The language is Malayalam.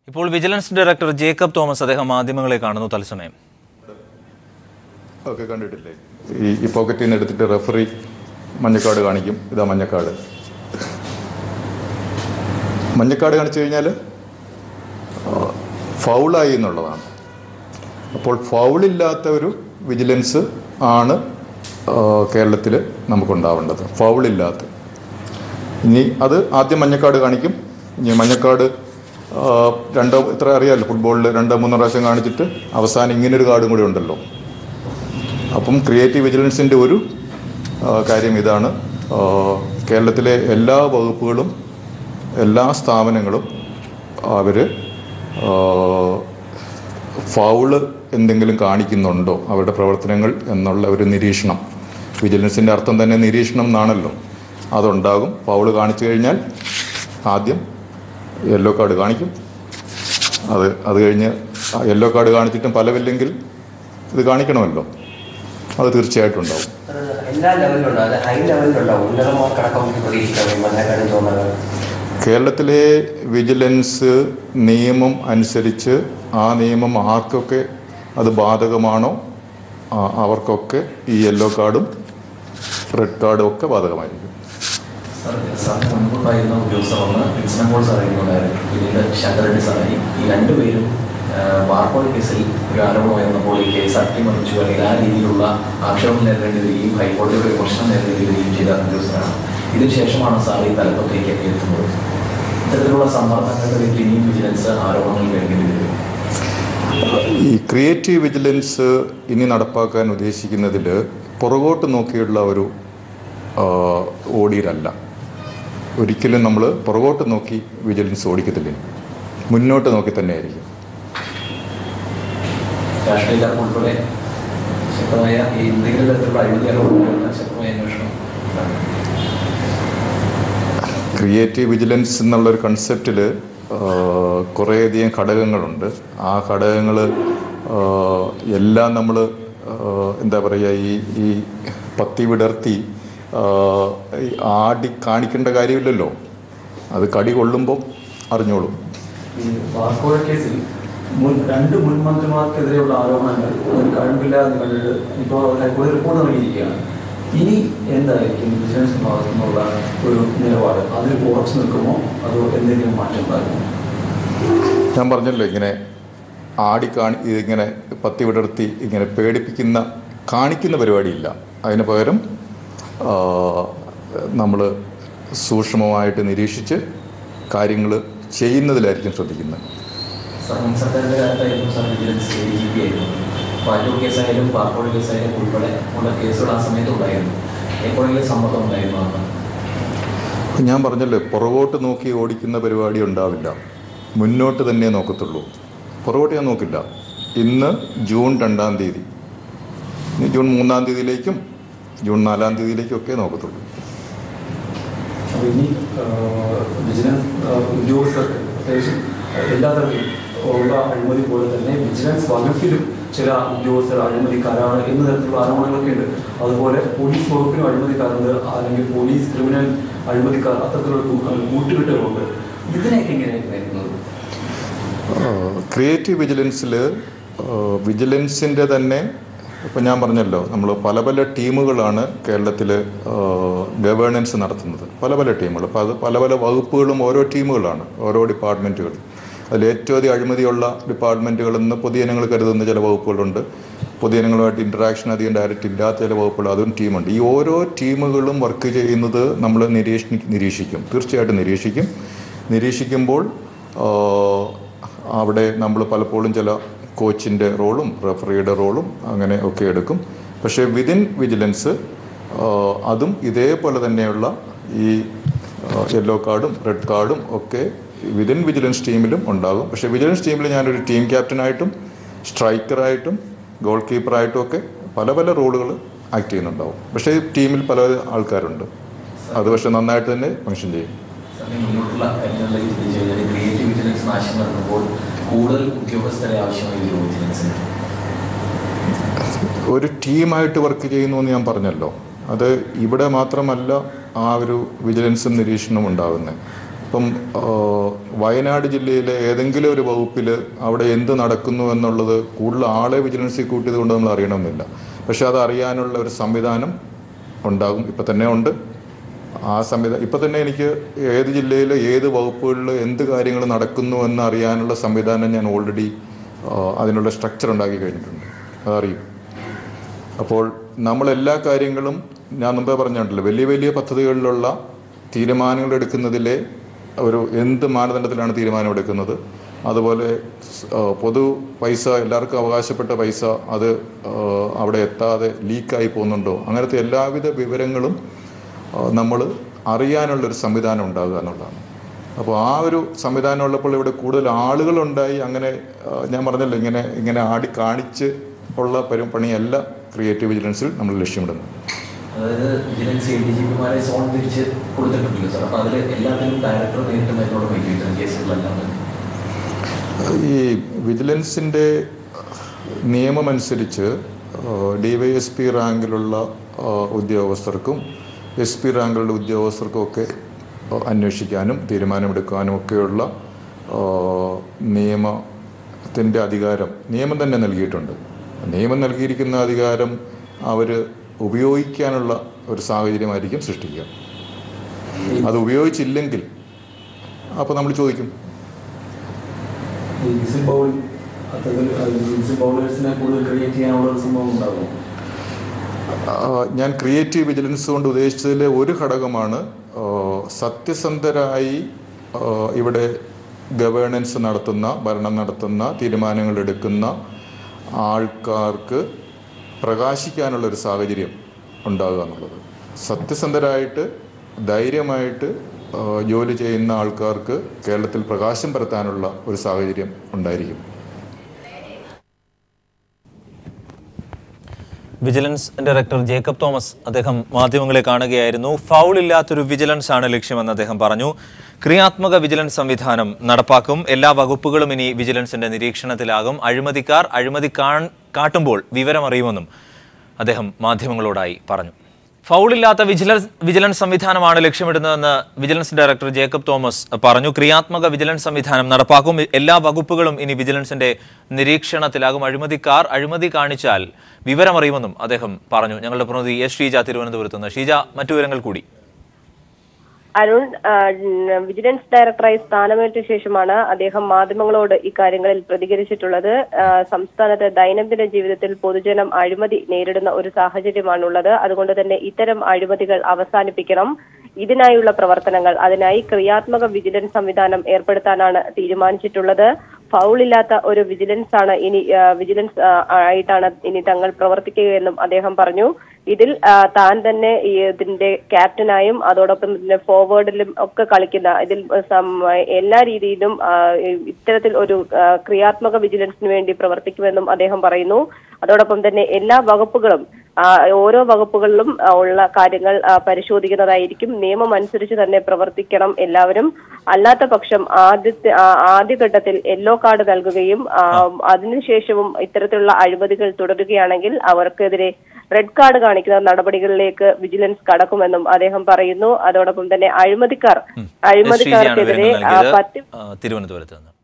ഇപ്പോൾ വിജിലൻസ് ഡയറക്ടർ ജേക്കബ് തോമസ് അദ്ദേഹം മാധ്യമങ്ങളെ കാണുന്നു തത്സമയം ഒക്കെ കണ്ടിട്ടില്ലേ ഈ ഈ പോക്കറ്റിൽ നിന്ന് എടുത്തിട്ട് റെഫറി മഞ്ഞക്കാട് കാണിക്കും ഇതാ മഞ്ഞക്കാട് മഞ്ഞക്കാട് കാണിച്ചു കഴിഞ്ഞാൽ ഫൗളായി എന്നുള്ളതാണ് അപ്പോൾ ഫൗളില്ലാത്ത ഒരു വിജിലൻസ് ആണ് കേരളത്തിൽ നമുക്കുണ്ടാവേണ്ടത് ഫൗളില്ലാത്ത ഇനി അത് ആദ്യം മഞ്ഞക്കാട് കാണിക്കും ഇനി മഞ്ഞക്കാട് ആ, രണ്ടോ ഇത്ര അറിയാമല്ലോ ഫുട്ബോളിൽ രണ്ടോ മൂന്നോ പ്രാവശ്യം കാണിച്ചിട്ട് അവസാനം ഇങ്ങനൊരു കാർഡും കൂടി ഉണ്ടല്ലോ അപ്പം ക്രിയേറ്റീവ് വിജിലൻസിൻ്റെ ഒരു ആ, കാര്യം ഇതാണ് ആ, കേരളത്തിലെ എല്ലാ വകുപ്പുകളും എല്ലാ സ്ഥാപനങ്ങളും അവർ ഫൗള് എന്തെങ്കിലും കാണിക്കുന്നുണ്ടോ അവരുടെ പ്രവർത്തനങ്ങൾ എന്നുള്ള ഒരു നിരീക്ഷണം വിജിലൻസിൻ്റെ അർത്ഥം തന്നെ നിരീക്ഷണം എന്നാണല്ലോ അതുണ്ടാകും ഫൗള് കാണിച്ചു കഴിഞ്ഞാൽ ആദ്യം യെല്ലോ കാർഡ് കാണിക്കും അത് അത് കഴിഞ്ഞ് യെല്ലോ കാർഡ് കാണിച്ചിട്ടും ഫലമില്ലെങ്കിൽ ഇത് കാണിക്കണമല്ലോ അത് തീർച്ചയായിട്ടും ഉണ്ടാവും അത് എല്ലാ ലെവലിലുണ്ടോ അത് ഹൈ ലെവലിലുണ്ടോ ഉന്നതമാർക്കടക്കം പ്രതീക്ഷിക്കാം ഈ മഞ്ഞക്കാട് തോന്നുന്നത് കേരളത്തിലെ വിജിലൻസ് നിയമം അനുസരിച്ച് ആ നിയമം ആർക്കൊക്കെ അത് ബാധകമാണോ ആ, അവർക്കൊക്കെ ഈ യെല്ലോ കാർഡും റെഡ് കാർഡും ഒക്കെ ബാധകമായിരിക്കും സാർ സാറിന് മുൻപുണ്ടായിരുന്ന ഉദ്യോഗസ്ഥർ ഒന്ന് വിൻസനപ്പോൾ സാറായിരുന്നുണ്ടായിരുന്നു പിന്നീട് ശങ്കരഡി സാറായി ഈ രണ്ടുപേരും വാർക്കോട് കേസിൽ ഒരു ആരോപണം ഉയർന്നപ്പോൾ ഈ കേസ് അട്ടിമറിച്ചു അല്ലെങ്കിൽ ആ രീതിയിലുള്ള ആക്ഷേപം നേരിടേണ്ടി വരികയും ഹൈക്കോടതിയുടെ വിമർശനം നേരിടേണ്ടി വരികയും ചെയ്ത ഉദ്യോഗസ്ഥരാണ് ഇതിന് ശേഷമാണ് സാർ ഈ തലപ്പത്തേക്ക് എത്തുന്നത് ഇത്തരത്തിലുള്ള സമ്മർദ്ദങ്ങളുടെ പേരിൽ ഇനിയും വിജിലൻസ് ആരോപണങ്ങൾ കേൾക്കേണ്ടി വരും ഈ ക്രിയേറ്റീവ് വിജിലൻസ് ഇനി നടപ്പാക്കാൻ ഉദ്ദേശിക്കുന്നതിൽ പുറകോട്ട് നോക്കിയുള്ള ഒരു ആ, ഓടിയിലല്ല ഒരിക്കലും നമ്മൾ പുറകോട്ട് നോക്കി വിജിലൻസ് ഓടിക്കത്തില്ല ഇനി. മുന്നോട്ട് നോക്കി തന്നെയായിരിക്കും രാഷ്ട്രീയക്കാർക്ക് ഉൾപ്പെടെ ശക്തമായ ഈ എന്തെങ്കിലും തരത്തിലുള്ള അഴിമതി ആരോപണങ്ങൾ ശക്തമായ അന്വേഷണം ഉണ്ടാകും. ക്രിയേറ്റീവ് വിജിലൻസ് എന്നുള്ളൊരു കൺസെപ്റ്റിൽ കുറേയധികം ഘടകങ്ങളുണ്ട് ആ ഘടകങ്ങൾ എല്ലാം നമ്മൾ എന്താ പറയുക ഈ ഈ പത്തി വിടർത്തി ആ, ഈ ആടി കാണിക്കേണ്ട കാര്യമില്ലല്ലോ അത് കടി കൊള്ളുമ്പം അറിഞ്ഞോളും ഈ വാർക്കോഴ കേസിൽ മുൻ രണ്ട് മുൻ മന്ത്രിമാർക്കെതിരെയുള്ള ആരോപണങ്ങൾ ഒരു കഴിവില്ലാതെ കണ്ടിട്ട് ഇപ്പോൾ ഹൈക്കോടതി റിപ്പോർട്ട് നൽകിയിരിക്കുകയാണ് ഇനി എന്തായിരിക്കും വിജിലൻസ് ഭാഗത്തു നിന്നുള്ള ഒരു നിലപാട് അതിൽ ഉറച്ചു നിൽക്കുമോ അതോ എന്തെങ്കിലും മാറ്റം ഉണ്ടാകുമോ ഞാൻ പറഞ്ഞല്ലോ ഇങ്ങനെ ആടി കാണി ഇതിങ്ങനെ പത്തി വിടർത്തി ഇങ്ങനെ പേടിപ്പിക്കുന്ന കാണിക്കുന്ന പരിപാടിയില്ല അതിന് പകരം നമ്മൾ സൂക്ഷ്മമായിട്ട് നിരീക്ഷിച്ച് കാര്യങ്ങൾ ചെയ്യുന്നതിലായിരിക്കും ശ്രദ്ധിക്കുന്നത് സാർ മുൻ സർക്കാരിന്റെ കാലത്തായിരുന്നു sir vigilance A G P ആയിരുന്നു പാറ്റൂർ കേസായാലും പാർക്കോട് കേസായാലും ഉൾപ്പെടെ ഉള്ള കേസുകൾ ആ സമയത്ത് ഉണ്ടായിരുന്നു എപ്പോഴെങ്കിലും സമ്മർദ്ദം ഉണ്ടായിരുന്നു അന്ന് ഞാൻ പറഞ്ഞല്ലോ പുറകോട്ട് നോക്കി ഓടിക്കുന്ന പരിപാടി ഉണ്ടാവില്ല മുന്നോട്ട് തന്നെ നോക്കത്തുള്ളൂ പുറകോട്ട് ഞാൻ നോക്കില്ല ഇന്ന് ജൂൺ രണ്ടാം തീയതി ഇനി ജൂൺ മൂന്നാം തീയതിയിലേക്കും ജൂൺ നാലാം തീയതിയിലേക്കും ഒക്കെ നോക്കത്തുള്ളൂ അപ്പോൾ ഇനി ആ, വിജിലൻസ് ആ, ഉദ്യോഗസ്ഥർക്ക് പ്രത്യേകിച്ചും എല്ലാ തരത്തിലും ഉള്ള അഴിമതി പോലെ തന്നെ വിജിലൻസ് വകുപ്പിലും ചില ഉദ്യോഗസ്ഥർ അഴിമതിക്കാരാണ് എന്ന തരത്തിലുള്ള ആരോപണങ്ങളൊക്കെ ഉണ്ട് അതുപോലെ പോലീസ് വകുപ്പിലും അഴിമതിക്കാരുണ്ട് അല്ലെങ്കിൽ പോലീസ് ക്രിമിനൽ അഴിമതിക്കാർ അത്തരത്തിലുള്ള കൂ- കൂട്ടുകെട്ടുകളുണ്ട് ഇതിനെയൊക്കെ എങ്ങനെയാണ് നേരിടുന്നത് ക്രിയേറ്റീവ് വിജിലൻസിൽ വിജിലൻസിൻ്റെ തന്നെ ഇപ്പം ഞാൻ പറഞ്ഞല്ലോ നമ്മൾ പല പല ടീമുകളാണ് കേരളത്തിൽ ഗവേണൻസ് നടത്തുന്നത് പല പല ടീമുകൾ അപ്പോൾ അത് പല പല വകുപ്പുകളും ഓരോ ടീമുകളാണ് ഓരോ ഡിപ്പാർട്ട്മെൻറ്റുകൾ അതിൽ ഏറ്റവും അധികം അഴിമതിയുള്ള ഡിപ്പാർട്ട്മെൻറ്റുകളെന്ന് പൊതുജനങ്ങൾ കരുതുന്ന ചില വകുപ്പുകളുണ്ട് പൊതുജനങ്ങളുമായിട്ട് ഇൻറ്ററാക്ഷൻ അധികം ഡയറക്റ്റ് ഇല്ലാത്ത ചില വകുപ്പുകൾ അതും ടീമുണ്ട് ഈ ഓരോ ടീമുകളും വർക്ക് ചെയ്യുന്നത് നമ്മൾ നിരീക്ഷി നിരീക്ഷിക്കും തീർച്ചയായിട്ടും നിരീക്ഷിക്കും നിരീക്ഷിക്കുമ്പോൾ ആ, അവിടെ നമ്മൾ പലപ്പോഴും ചില കോച്ചിൻ്റെ റോളും റെഫറിയുടെ റോളും അങ്ങനെ ഒക്കെ എടുക്കും പക്ഷേ വിതിൻ വിജിലൻസ് അതും ഇതേപോലെ തന്നെയുള്ള ഈ യെല്ലോ കാർഡും റെഡ് കാർഡും ഒക്കെ വിതിൻ വിജിലൻസ് ടീമിലും ഉണ്ടാകും പക്ഷേ വിജിലൻസ് ടീമിൽ ഞാനൊരു ടീം ക്യാപ്റ്റനായിട്ടും സ്ട്രൈക്കറായിട്ടും ഗോൾ കീപ്പറായിട്ടും ഒക്കെ പല പല റോളുകൾ ആക്ട് ചെയ്യുന്നുണ്ടാവും പക്ഷേ ടീമിൽ പല ആൾക്കാരുണ്ട് അത് പക്ഷേ നന്നായിട്ട് തന്നെ ഫങ്ഷൻ ചെയ്യും സാറിന് മുന്നോട്ടുള്ള കാര്യങ്ങളിലേക്ക് ചിന്തിച്ചു കഴിഞ്ഞാൽ ക്രിയേറ്റീവ് വിജിലൻസ് നാശം നടക്കുമ്പോൾ കൂടുതൽ ഉദ്യോഗസ്ഥരെ ആവശ്യമായി വരും വിജിലൻസിന് ഒരു ടീമായിട്ട് വർക്ക് ചെയ്യുന്നു എന്ന് ഞാൻ പറഞ്ഞല്ലോ അത് ഇവിടെ മാത്രമല്ല ആ ഒരു വിജിലൻസും നിരീക്ഷണവും ഉണ്ടാകുന്നത് ഇപ്പം ആ, വയനാട് ജില്ലയിലെ ഏതെങ്കിലും ഒരു വകുപ്പിൽ അവിടെ എന്ത് നടക്കുന്നു എന്നുള്ളത് കൂടുതൽ ആളെ വിജിലൻസിൽ കൂട്ടിയത് കൊണ്ട് നമ്മൾ അറിയണമെന്നില്ല പക്ഷെ അത് അറിയാനുള്ള ഒരു സംവിധാനം ഉണ്ടാകും ഇപ്പം തന്നെ ഉണ്ട് ആ സംവിധാനം ഇപ്പം തന്നെ എനിക്ക് ഏത് ജില്ലയിൽ ഏത് വകുപ്പുകളിൽ എന്ത് കാര്യങ്ങൾ നടക്കുന്നു എന്ന് അറിയാനുള്ള സംവിധാനം ഞാൻ ഓൾറെഡി അതിനുള്ള സ്ട്രക്ചർ ഉണ്ടാക്കി കഴിഞ്ഞിട്ടുണ്ട് അതറിയും അപ്പോൾ നമ്മൾ എല്ലാ കാര്യങ്ങളും ഞാൻ മുമ്പേ പറഞ്ഞിട്ടുണ്ടല്ലോ വലിയ വലിയ പദ്ധതികളിലുള്ള തീരുമാനങ്ങൾ എടുക്കുന്നതിലെ ഒരു എന്ത് മാനദണ്ഡത്തിലാണ് തീരുമാനം എടുക്കുന്നത് അതുപോലെ സ്- ആ, പൊതു പൈസ എല്ലാവർക്കും അവകാശപ്പെട്ട പൈസ അത് ആ, അവിടെ എത്താതെ ലീക്കായി പോകുന്നുണ്ടോ അങ്ങനത്തെ എല്ലാവിധ വിവരങ്ങളും നമ്മൾ അറിയാനുള്ളൊരു സംവിധാനം ഉണ്ടാകുക എന്നുള്ളതാണ് അപ്പോൾ ആ ഒരു സംവിധാനം ഉള്ളപ്പോൾ ഇവിടെ കൂടുതൽ ആളുകളുണ്ടായി അങ്ങനെ ആ, ഞാൻ പറഞ്ഞല്ലോ ഇങ്ങനെ ഇങ്ങനെ ആടി കാണിച്ച് ഉള്ള പരി പണിയല്ല ക്രിയേറ്റീവ് വിജിലൻസിൽ നമ്മൾ ലക്ഷ്യമിടുന്നത് അതായത് വിജിലൻസ് എ ഡി ജി പിമാരെ സോൺ തിരിച്ച് കൊടുത്തിട്ടുണ്ടല്ലോ സാർ അപ്പോൾ അതിൽ എല്ലാത്തിനും ഡയറക്ടർ നേരിട്ട് മരുന്നോട് വൈകിട്ടുണ്ട് കേസുകളെല്ലാം തന്നെ ഈ വിജിലൻസിൻ്റെ നിയമമനുസരിച്ച് ഡി വൈ എസ് പി റാങ്കിലുള്ള ആ, ഉദ്യോഗസ്ഥർക്കും എസ് പി റാങ്കിലുള്ള ഉദ്യോഗസ്ഥർക്കും ഒക്കെ ആ, അന്വേഷിക്കാനും തീരുമാനമെടുക്കാനും ഒക്കെയുള്ള ആ, നിയമത്തിൻ്റെ അധികാരം നിയമം തന്നെ നൽകിയിട്ടുണ്ട് നിയമം നൽകിയിരിക്കുന്ന അധികാരം അവർ ഉപയോഗിക്കാനുള്ള ഒരു സാഹചര്യമായിരിക്കും സൃഷ്ടിക്കുക അത് ഉപയോഗിച്ചില്ലെങ്കിൽ അപ്പോൾ നമ്മൾ ചോദിക്കും ഈ വിസിൽ ബൗളിംഗ് അത്തരത്തിൽ വിസിൽ ബൗളേഴ്സിനെ കൂടുതൽ ക്രിയേറ്റ് ചെയ്യാനുള്ള ഒരു സംഭവം ഉണ്ടാകും ആ, ഞാൻ ക്രിയേറ്റീവ് വിജിലൻസ് കൊണ്ട് ഉദ്ദേശിച്ചതിലെ ഒരു ഘടകമാണ് ആ, സത്യസന്ധരായി ആ, ഇവിടെ ഗവേണൻസ് നടത്തുന്ന ഭരണം നടത്തുന്ന തീരുമാനങ്ങൾ എടുക്കുന്ന ആൾക്കാർക്ക് പ്രകാശിക്കാനുള്ള ഒരു സാഹചര്യം ഉണ്ടാകുക എന്നുള്ളത് സത്യസന്ധരായിട്ട് ധൈര്യമായിട്ട് ആ, ജോലി ചെയ്യുന്ന ആൾക്കാർക്ക് കേരളത്തിൽ പ്രകാശം പരത്താനുള്ള ഒരു സാഹചര്യം ഉണ്ടായിരിക്കും വിജിലൻസ് ഡയറക്ടർ ജേക്കബ് തോമസ് അദ്ദേഹം മാധ്യമങ്ങളെ കാണുകയായിരുന്നു ഫൗൾ ഇല്ലാത്തൊരു വിജിലൻസ് ആണ് ലക്ഷ്യമെന്ന് അദ്ദേഹം പറഞ്ഞു ക്രിയാത്മക വിജിലൻസ് സംവിധാനം നടപ്പാക്കും എല്ലാ വകുപ്പുകളും ഇനി വിജിലൻസിന്റെ നിരീക്ഷണത്തിലാകും അഴിമതിക്കാർ അഴിമതി കാൺ- കാട്ടുമ്പോൾ വിവരമറിയുമെന്നും അദ്ദേഹം മാധ്യമങ്ങളോടായി പറഞ്ഞു ഫൗളില്ലാത്ത വിജിലൻസ് വിജിലൻസ് സംവിധാനമാണ് ലക്ഷ്യമിടുന്നതെന്ന് വിജിലൻസ് ഡയറക്ടർ ജേക്കബ് തോമസ് പറഞ്ഞു ക്രിയാത്മക വിജിലൻസ് സംവിധാനം നടപ്പാക്കും എല്ലാ വകുപ്പുകളും ഇനി വിജിലൻസിന്റെ നിരീക്ഷണത്തിലാകും അഴിമതിക്കാർ അഴിമതി കാണിച്ചാൽ വിവരമറിയുമെന്നും അദ്ദേഹം പറഞ്ഞു ഞങ്ങളുടെ പ്രതിനിധി എസ് ഷീജ തിരുവനന്തപുരത്ത് നിന്ന് ഷീജ മറ്റു വിവരങ്ങൾ കൂടി അരുൺ ആ, ഉം, വിജിലൻസ് ഡയറക്ടറായി സ്ഥാനമേറ്റ ശേഷമാണ് അദ്ദേഹം മാധ്യമങ്ങളോട് ഇക്കാര്യങ്ങളിൽ പ്രതികരിച്ചിട്ടുള്ളത് ആ, സംസ്ഥാനത്ത് ദൈനംദിന ജീവിതത്തിൽ പൊതുജനം അഴിമതി നേരിടുന്ന ഒരു സാഹചര്യമാണുള്ളത് അതുകൊണ്ട് തന്നെ ഇത്തരം അഴിമതികൾ അവസാനിപ്പിക്കണം ഇതിനായുള്ള പ്രവർത്തനങ്ങൾ അതിനായി ക്രിയാത്മക വിജിലൻസ് സംവിധാനം ഏർപ്പെടുത്താനാണ് തീരുമാനിച്ചിട്ടുള്ളത് ഫൗളില്ലാത്ത ഒരു വിജിലൻസ് ആണ് ഇനി ആ, വിജിലൻസ് ആ, ആയിട്ടാണ് ഇനി തങ്ങൾ പ്രവർത്തിക്കുകയെന്നും അദ്ദേഹം പറഞ്ഞു ഇതിൽ ആ, താൻ തന്നെ ഈ ഇതിന്റെ ക്യാപ്റ്റനായും അതോടൊപ്പം തന്നെ ഫോർവേഡിലും ഒക്കെ കളിക്കുന്ന ഇതിൽ സം- എല്ലാ രീതിയിലും ആ, ഇത്തരത്തിൽ ഒരു ആ, ക്രിയാത്മക വിജിലൻസിന് വേണ്ടി പ്രവർത്തിക്കുമെന്നും അദ്ദേഹം പറയുന്നു അതോടൊപ്പം തന്നെ എല്ലാ വകുപ്പുകളും ആ, ഓരോ വകുപ്പുകളിലും ആ, ഉള്ള കാര്യങ്ങൾ ആ, പരിശോധിക്കുന്നതായിരിക്കും നിയമം അനുസരിച്ച് തന്നെ പ്രവർത്തിക്കണം എല്ലാവരും അല്ലാത്ത പക്ഷം ആദ്യത്തെ ആ, ആദ്യഘട്ടത്തിൽ യെല്ലോ കാർഡ് നൽകുകയും ആ, അതിനുശേഷവും ഇത്തരത്തിലുള്ള അഴിമതികൾ തുടരുകയാണെങ്കിൽ അവർക്കെതിരെ റെഡ് കാർഡ് കാണിക്കുന്ന നടപടികളിലേക്ക് വിജിലൻസ് കടക്കുമെന്നും അദ്ദേഹം പറയുന്നു അതോടൊപ്പം തന്നെ അഴിമതിക്കാർ എസ് ഷീജയാണ് അഴിമതിക്കാർക്കെതിരെ വിവരങ്ങൾ ആ, നൽകിയത് പത്ത് ആ, തിരുവനന്തപുരത്ത് നിന്ന്